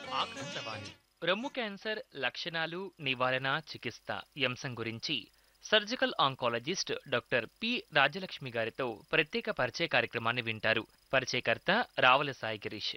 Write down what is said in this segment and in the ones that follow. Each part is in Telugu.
ఆకాశవాణి రొమ్ము క్యాన్సర్ లక్షణాలు నివారణ చికిత్స ఈ అంశం గురించి surgical oncologist doctor P Rajalakshmi గారితో ప్రత్యేక పరిచయ కార్యక్రమాన్ని వింటారు పరిచయకర్త రావుల సాయి గిరీష్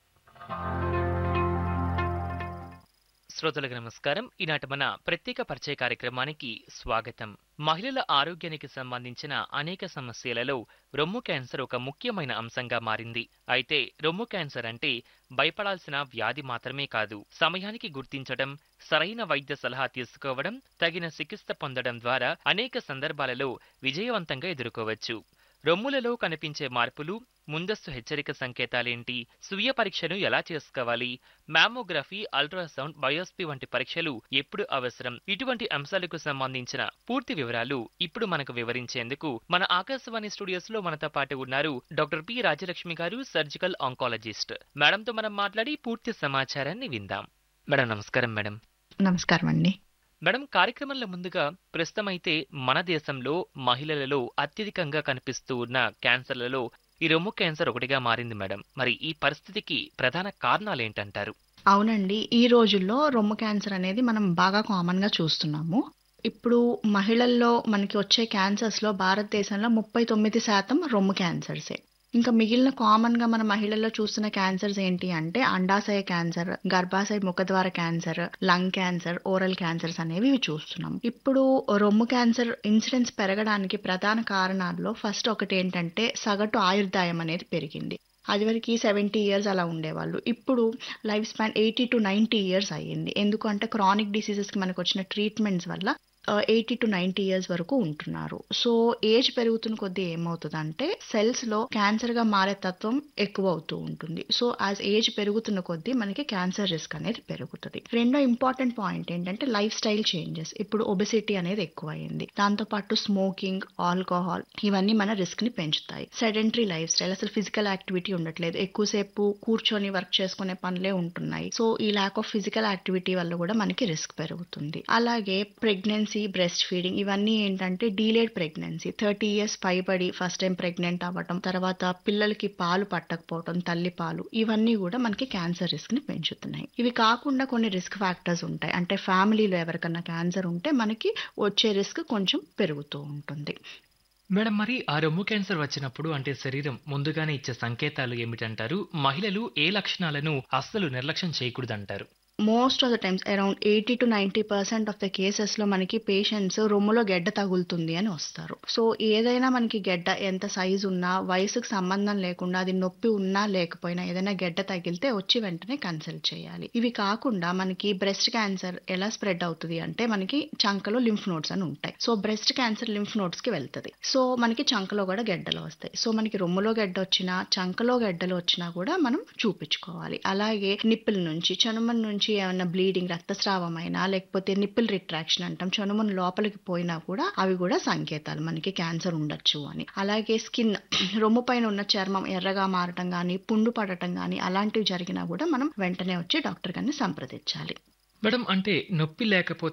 శ్రోతలకు నమస్కారం ఈనాటి మన ప్రత్యేక పరిచయ కార్యక్రమానికి స్వాగతం మహిళల ఆరోగ్యానికి సంబంధించిన అనేక సమస్యలలో రొమ్ము క్యాన్సర్ ఒక ముఖ్యమైన అంశంగా మారింది అయితే రొమ్ము క్యాన్సర్ అంటే భయపడాల్సిన వ్యాధి మాత్రమే కాదు సమయానికి గుర్తించడం సరైన వైద్య సలహా తీసుకోవడం తగిన చికిత్స పొందడం ద్వారా అనేక సందర్భాలలో విజయవంతంగా ఎదుర్కోవచ్చు రొమ్ములలో కనిపించే మార్పులు ముందస్తు హెచ్చరిక సంకేతాలేంటి స్వీయ పరీక్షను ఎలా చేసుకోవాలి మ్యామోగ్రఫీ అల్ట్రాసౌండ్ బయోస్పీ వంటి పరీక్షలు ఎప్పుడు అవసరం ఇటువంటి అంశాలకు సంబంధించిన పూర్తి వివరాలు ఇప్పుడు మనకు వివరించేందుకు మన ఆకాశవాణి స్టూడియోస్ లో మనతో పాటు ఉన్నారు డాక్టర్ పి రాజలక్ష్మి గారు సర్జికల్ ఆంకాలజిస్ట్ మేడంతో మనం మాట్లాడి పూర్తి సమాచారాన్ని విందాం మేడం నమస్కారం మేడం నమస్కారం అండి మేడం కార్యక్రమంలో ముందుగా ప్రస్తుతం అయితే మన దేశంలో మహిళలలో అత్యధికంగా కనిపిస్తూ ఉన్న క్యాన్సర్లలో ఈ రొమ్ము క్యాన్సర్ ఒకటిగా మారింది మేడం మరి ఈ పరిస్థితికి ప్రధాన కారణాలు ఏంటంటారు అవునండి ఈ రోజుల్లో రొమ్ము క్యాన్సర్ అనేది మనం బాగా కామన్ గా చూస్తున్నాము ఇప్పుడు మహిళల్లో మనకి వచ్చే క్యాన్సర్స్ లో భారతదేశంలో ముప్పై తొమ్మిది శాతం రొమ్ము క్యాన్సర్సే ఇంకా మిగిలిన కామన్ గా మన మహిళల్లో చూస్తున్న క్యాన్సర్స్ ఏంటి అంటే అండాశయ క్యాన్సర్ గర్భాశయ ముఖద్వార cancer lung cancer oral cancers అనేవి ఇవి చూస్తున్నాం ఇప్పుడు రొమ్ము క్యాన్సర్ ఇన్సిడెన్స్ పెరగడానికి ప్రధాన కారణాల్లో ఫస్ట్ ఒకటి ఏంటంటే సగటు ఆయుర్దాయం అనేది పెరిగింది అది వరకు సెవెంటీ ఇయర్స్ అలా ఉండేవాళ్ళు ఇప్పుడు lifespan eighty to ninety years అయ్యింది ఎందుకంటే క్రానిక్ డిసీజెస్కి మనకు వచ్చిన ట్రీట్మెంట్స్ వల్ల ఎయిటీ టు నైంటీ ఇయర్స్ వరకు ఉంటున్నారు సో ఏజ్ పెరుగుతున్న కొద్దీ ఏమవుతుందంటే సెల్స్ లో క్యాన్సర్ గా మారే తత్వం ఎక్కువ అవుతూ ఉంటుంది సో యాజ్ ఏజ్ పెరుగుతున్న కొద్దీ మనకి క్యాన్సర్ రిస్క్ అనేది పెరుగుతుంది రెండో ఇంపార్టెంట్ పాయింట్ ఏంటంటే లైఫ్ స్టైల్ చేంజెస్ ఇప్పుడు ఒబెసిటీ అనేది ఎక్కువ అయింది దాంతో పాటు స్మోకింగ్ ఆల్కహాల్ ఇవన్నీ మన రిస్క్ ని పెంచుతాయి సెడెంటరీ లైఫ్ స్టైల్ అసలు ఫిజికల్ యాక్టివిటీ ఉండట్లేదు ఎక్కువసేపు కూర్చొని వర్క్ చేసుకునే పనులే ఉంటున్నాయి సో ఈ ల్యాక్ ఆఫ్ ఫిజికల్ యాక్టివిటీ వల్ల కూడా మనకి రిస్క్ పెరుగుతుంది అలాగే ప్రెగ్నెన్సీ బ్రెస్ట్ ఫీడింగ్ ఇవన్నీ ఏంటంటే డీలేడ్ ప్రెగ్నెన్సీ థర్టీ ఇయర్స్ పైబడి ఫస్ట్ టైం ప్రెగ్నెంట్ అవ్వటం తర్వాత పిల్లలకి పాలు పట్టకపోవటం తల్లి పాలు ఇవన్నీ కూడా మనకి క్యాన్సర్ రిస్క్ ని పెంచుతున్నాయి ఇవి కాకుండా కొన్ని రిస్క్ ఫ్యాక్టర్స్ ఉంటాయి అంటే ఫ్యామిలీలో ఎవరికన్నా క్యాన్సర్ ఉంటే మనకి వచ్చే రిస్క్ కొంచెం పెరుగుతూ ఉంటుంది మేడం మరి ఆ రొమ్ము క్యాన్సర్ వచ్చినప్పుడు అంటే శరీరం ముందుగానే ఇచ్చే సంకేతాలు ఏమిటంటారు మహిళలు ఏ లక్షణాలను అస్సలు నిర్లక్ష్యం చేయకూడదంటారు most of the times around eighty to ninety percent of the cases లో మనకి పేషెంట్స్ రొమ్ములో గెడ్డ తగులుతుంది అని వస్తారు సో ఏదైనా మనకి గెడ్డ ఎంత సైజు ఉన్నా వయసుకు సంబంధం లేకుండా అది నొప్పి ఉన్నా లేకపోయినా ఏదైనా గెడ్డ తగిలితే వచ్చి వెంటనే కన్సల్ట్ చేయాలి ఇవి కాకుండా మనకి బ్రెస్ట్ క్యాన్సర్ ఎలా స్ప్రెడ్ అవుతుంది అంటే మనకి చంకలో లింఫ్ నోట్స్ అని ఉంటాయి so breast cancer lymph nodes కి వెళ్తుంది సో మనకి చంకలో కూడా గెడ్డలు వస్తాయి సో మనకి రొమ్ములో గెడ్డ వచ్చినా చంకలో గెడ్డలు వచ్చినా కూడా మనం చూపించుకోవాలి అలాగే నిప్పుల నుంచి చనుమన్ నుంచి నుంచి ఏమైనా బ్లీడింగ్ రక్తస్రావం అయినా లేకపోతే నిప్పుల్ రిట్రాక్షన్ అంటాం చనుమను లోపలికి పోయినా కూడా అవి కూడా సంకేతాలు మనకి క్యాన్సర్ ఉండొచ్చు అని అలాగే స్కిన్ రొమ్ము పైన ఉన్న చర్మం ఎర్రగా మారటం కానీ పుండు పడటం కానీ అలాంటివి జరిగినా కూడా మనం వెంటనే వచ్చి డాక్టర్ గారిని సంప్రదించాలి మేడం అంటే నొప్పి లేకపోతే